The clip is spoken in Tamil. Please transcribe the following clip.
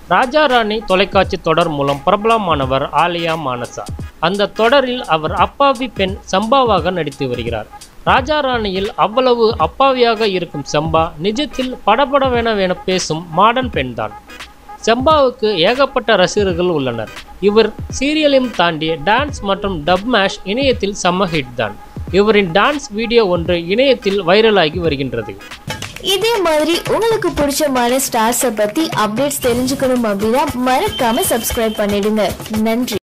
ராஜா ராணி தொலைக்காட்சி தொடர் மூலம் பிரபலமானவர் ஆலியா மானசா அந்த தொடரில் அவர் அப்பாவி பெண் சம்பாவாக நடித்து வருகிறார் ராஜா ராணியில் அவ்வளவு அப்பாவியாக இருக்கும் சம்பா நிஜத்தில் படபடவெனவென பேசும் மாடர்ன் பெண்தான் செம்பாவுக்கு ஏகப்பட்ட ரசிகர்கள் உள்ளனர் இவர் சீரியலையும் தாண்டி டான்ஸ் மற்றும் டப் மேஷ் இணையத்தில் செம்ம ஹிட் தான் இவரின் டான்ஸ் வீடியோ ஒன்று இணையத்தில் வைரலாகி வருகின்றது இதே மாதிரி உங்களுக்கு பிடிச்சமான ஸ்டார்ஸை பத்தி அப்டேட்ஸ் தெரிஞ்சுக்கணும் அப்படின்னா மறக்காம சப்ஸ்கிரைப் பண்ணிடுங்க நன்றி